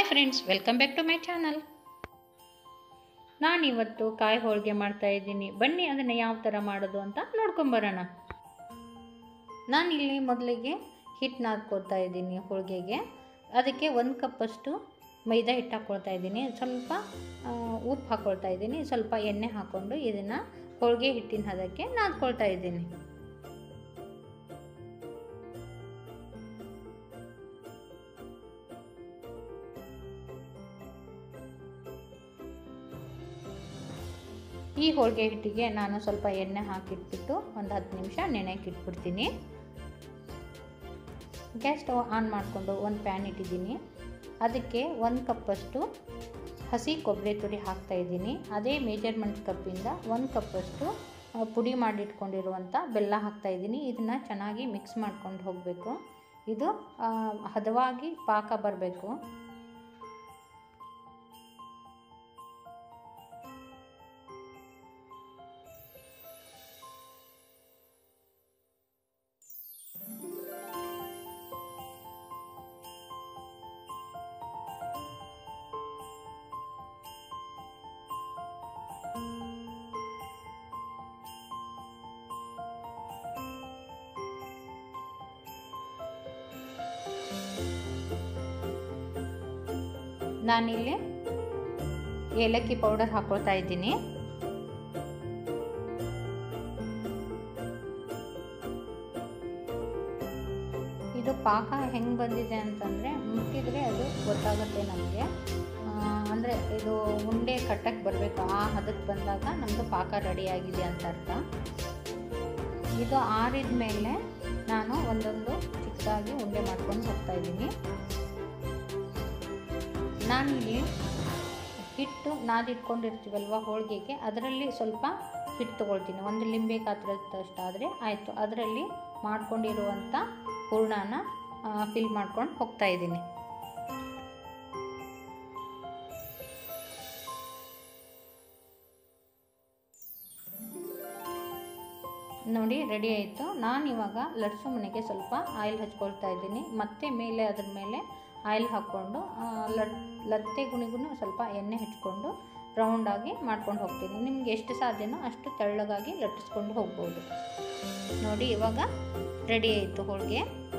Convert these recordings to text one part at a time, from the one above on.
hi friends welcome back to my channel ನಾನಿವತ್ತು ಕಾಯಿ ಹೋಳಿಗೆ ಮಾಡ್ತಾ ಇದ್ದೀನಿ ಬನ್ನಿ ಅದನ್ನು ಯಾವ ಥರ ಮಾಡೋದು ಅಂತ ನೋಡ್ಕೊಂಬರೋಣ ನಾನಿಲ್ಲಿ ಮೊದಲಿಗೆ ಹಿಟ್ಟು ನಾದ್ಕೊಳ್ತಾ ಇದ್ದೀನಿ ಹೋಳಿಗೆಗೆ ಅದಕ್ಕೆ ಒಂದು ಕಪ್ಪಷ್ಟು ಮೈದಾ ಹಿಟ್ಟು ಹಾಕ್ಕೊಳ್ತಾ ಇದ್ದೀನಿ ಸ್ವಲ್ಪ ಆ, ಉಪ್ಪು ಹಾಕ್ಕೊಳ್ತಾ ಇದ್ದೀನಿ ಸ್ವಲ್ಪ ಎಣ್ಣೆ ಹಾಕ್ಕೊಂಡು ಇದನ್ನು ಹೋಳಿಗೆ ಹಿಟ್ಟಿನ ಹದಕ್ಕೆ ನಾದ್ಕೊಳ್ತಾ ಇದ್ದೀನಿ ಈ ಹೋಳಿಗೆ ಹಿಟ್ಟಿಗೆ ನಾನು ಸ್ವಲ್ಪ ಎಣ್ಣೆ ಹಾಕಿಟ್ಬಿಟ್ಟು ಒಂದು ಹತ್ತು ನಿಮಿಷ ನೆನೆಯಕ್ಕೆ ಇಟ್ಬಿಡ್ತೀನಿ ಗ್ಯಾಸ್ ಸ್ಟವ್ ಆನ್ ಮಾಡಿಕೊಂಡು ಒಂದು ಪ್ಯಾನ್ ಇಟ್ಟಿದ್ದೀನಿ ಅದಕ್ಕೆ ಒಂದು ಕಪ್ಪಷ್ಟು ಹಸಿ ಕೊಬ್ಬರಿ ತುರಿ ಹಾಕ್ತಾ ಇದ್ದೀನಿ ಅದೇ ಮೇಜರ್ಮೆಂಟ್ ಕಪ್ಪಿಂದ ಒಂದು ಕಪ್ಪಷ್ಟು ಆ, ಪುಡಿ ಮಾಡಿಟ್ಕೊಂಡಿರುವಂಥ ಬೆಲ್ಲ ಹಾಕ್ತಾ ಇದ್ದೀನಿ ಇದನ್ನು ಚೆನ್ನಾಗಿ ಮಿಕ್ಸ್ ಮಾಡ್ಕೊಂಡು ಹೋಗಬೇಕು ಇದು ಆ, ಹದವಾಗಿ ಪಾಕ ಬರಬೇಕು ನಾನಿಲ್ಲಿ ಏಲಕ್ಕಿ ಪೌಡರ್ ಹಾಕ್ಕೊಳ್ತಾ ಇದ್ದೀನಿ ಇದು ಪಾಕ ಹೆಂಗೆ ಬಂದಿದೆ ಅಂತಂದರೆ ಮುಟ್ಟಿದರೆ ಅದು ಗೊತ್ತಾಗುತ್ತೆ ನಮಗೆ ಅಂದರೆ ಇದು ಉಂಡೆ ಕಟ್ಟಕ್ಕೆ ಬರಬೇಕು ಆ ಹದಕ್ಕೆ ಬಂದಾಗ ನಮ್ಮದು ಪಾಕ ರೆಡಿಯಾಗಿದೆ ಅಂತ ಅರ್ಥ ಇದು ಆರಿದ ಮೇಲೆ ನಾನು ಒಂದೊಂದು ಚಿಕ್ಕದಾಗಿ ಉಂಡೆ ಮಾಡ್ಕೊಂಡು ಹೋಗ್ತಾ ಇದ್ದೀನಿ ನಾನಿಲ್ಲಿ ಹಿಟ್ಟು ನಾದಿಟ್ಕೊಂಡಿರ್ತೀವಲ್ವ ಹೋಳಿಗೆಗೆ ಅದರಲ್ಲಿ ಸ್ವಲ್ಪ ಹಿಟ್ಟು ತೊಗೊಳ್ತೀನಿ ಒಂದು ಲಿಂಬೆ ಗಾತ್ರದಷ್ಟಾದರೆ ಆಯಿತು ಅದರಲ್ಲಿ ಮಾಡ್ಕೊಂಡಿರುವಂಥ ಹೂರ್ಣನ ಫಿಲ್ ಮಾಡ್ಕೊಂಡು ಹೋಗ್ತಾ ಇದ್ದೀನಿ ನೋಡಿ ರೆಡಿ ಆಯಿತು ನಾನು ಇವಾಗ ಲಡ್ಸು ಮನೆಗೆ ಸ್ವಲ್ಪ ಆಯಿಲ್ ಹಚ್ಕೊಳ್ತಾ ಇದ್ದೀನಿ ಮತ್ತೆ ಮೇಲೆ ಅದ್ರ ಮೇಲೆ ಆಯಿಲ್ ಹಾಕ್ಕೊಂಡು ಆ, ಲಡ್ ಲತ್ತೆ ಗುಣಿಗೂ ಸ್ವಲ್ಪ ಎಣ್ಣೆ ಹಚ್ಕೊಂಡು ರೌಂಡಾಗಿ ಮಾಡ್ಕೊಂಡು ಹೋಗ್ತೀನಿ ನಿಮ್ಗೆ ಎಷ್ಟು ಸಾಧ್ಯನೋ ಅಷ್ಟು ತೆಳ್ಳಗಾಗಿ ಲಟ್ಟಿಸ್ಕೊಂಡು ಹೋಗ್ಬೋದು ನೋಡಿ ಇವಾಗ ರೆಡಿ ಆಯಿತು ಹೋಳಿಗೆ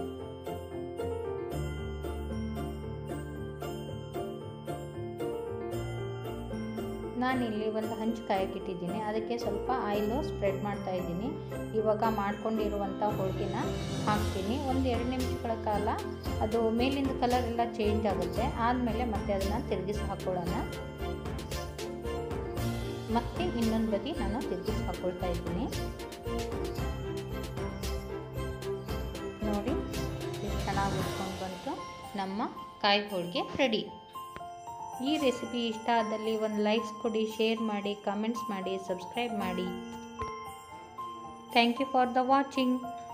ನಾನಿಲ್ಲಿ ಒಂದು ಹಂಚು ಕಾಯಕ್ಕೆ ಇಟ್ಟಿದ್ದೀನಿ ಅದಕ್ಕೆ ಸ್ವಲ್ಪ ಆಯಿಲು ಸ್ಪ್ರೆಡ್ ಮಾಡ್ತಾ ಇದ್ದೀನಿ ಇವಾಗ ಮಾಡ್ಕೊಂಡಿರುವಂಥ ಹೋಳಿಗೆನ ಹಾಕ್ತೀನಿ ಒಂದು ಎರಡು ನಿಮಿಷಗಳ ಕಾಲ ಅದು ಮೇಲಿಂದ ಕಲರ್ ಎಲ್ಲ ಚೇಂಜ್ ಆಗುತ್ತೆ ಆದಮೇಲೆ ಮತ್ತೆ ಅದನ್ನು ತಿರುಗಿಸಿ ಹಾಕ್ಕೊಳ್ಳೋಣ ಮತ್ತೆ ಇನ್ನೊಂದು ಬದಿ ನಾನು ತಿರುಗಿಸಿ ಹಾಕ್ಕೊಳ್ತಾ ಇದ್ದೀನಿ ನೋಡಿ ಇದು ಚೆನ್ನಾಗಿ ಉಟ್ಕೊಂಡು ಬಂತು ನಮ್ಮ ಕಾಯಿ ಹೋಳಿಗೆ ರೆಡಿ ಈ ರೆಸಿಪಿ ಇಷ್ಟ ಆದಲ್ಲಿ ಒಂದು ಲೈಕ್ಸ್ ಕೊಡಿ ಶೇರ್ ಮಾಡಿ ಕಮೆಂಟ್ಸ್ ಮಾಡಿ ಸಬ್ಸ್ಕ್ರೈಬ್ ಮಾಡಿ thank you for the watching